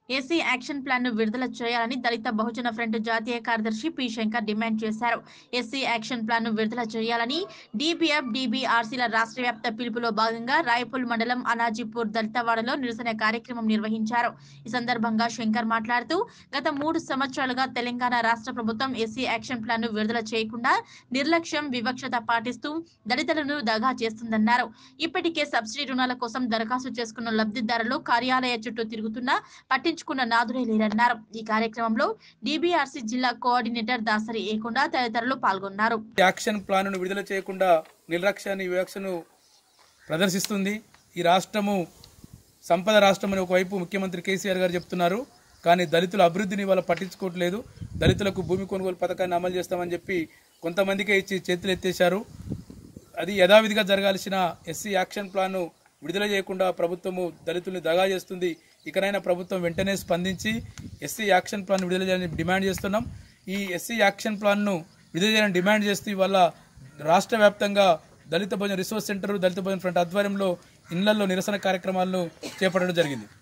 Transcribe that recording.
SC action plan ను విడుదల చేయాలని దళిత బహుజన ఫ్రంట్ జాతీయ కార్యదర్శి పి శంకర్ డిమాండ్ చేశారు ఎస్సీ యాక్షన్ ప్లాన్ ను విడుదల చేయాలని డిబిఎఫ్ డిబిఆర్సీల రాష్ట్ర వ్యాప్త పిలుపులో భాగంగా రాయపూల్ మండలం అనాజీపూర్ దళితవాడలో నిరసన కార్యక్రమం నిర్వహించారు ఈ సందర్భంగా శంకర్ మాట్లాడుతూ గత మూడు సంవత్సరాలుగా తెలంగాణ రాష్ట్ర ప్రభుత్వం ఎస్సీ యాక్షన్ ప్లాన్ ను విడుదల చేయకుండా నిర్లక్ష్యం వివక్షత పాటిస్తూ దళితులను దగా చేస్తుందన్నారు ఇప్పటికే సబ్సిడీ రుణాల కోసం దరఖాస్తు చేసుకున్న లబ్ధిదారులు కార్యాలయ చుట్టూ తిరుగుతున్నా పట్టించుకున్న నాదుడే లేరన్నారు ఈ కార్యక్రమంలో డిబిఆర్సీ జిల్లా కోఆర్డినేటర్ దాసరి ఏకుండా తదితరులు పాల్గొన్నారు యాక్షన్ ప్లాన్ను విడుదల చేయకుండా నిర్లక్ష్యాన్ని వివక్షను ప్రదర్శిస్తుంది ఈ రాష్ట్రము సంపద రాష్ట్రం అని ఒకవైపు ముఖ్యమంత్రి కేసీఆర్ గారు చెప్తున్నారు కానీ దళితుల అభివృద్ధిని వాళ్ళ పట్టించుకోవట్లేదు దళితులకు భూమి కొనుగోలు పథకాన్ని అమలు చేస్తామని చెప్పి కొంతమందికే ఇచ్చి చేతులు ఎత్తేశారు అది యథావిధిగా జరగాల్సిన ఎస్సీ యాక్షన్ ప్లాన్ను విడుదల చేయకుండా ప్రభుత్వము దళితుల్ని దగా చేస్తుంది ఇకనైనా ప్రభుత్వం వెంటనే స్పందించి ఎస్సీ యాక్షన్ ప్లాన్ విడుదల చేయాలని డిమాండ్ చేస్తున్నాం ఈ ఎస్సీ యాక్షన్ ప్లాన్ను విడుదల చేయాలని డిమాండ్ చేస్తూ ఇవాళ రాష్ట్ర వ్యాప్తంగా దళిత భోజన రిసోర్స్ సెంటర్ దళిత భోజన ఫ్రంట్ ఆధ్వర్యంలో ఇళ్లలో నిరసన కార్యక్రమాలను చేపట్టడం జరిగింది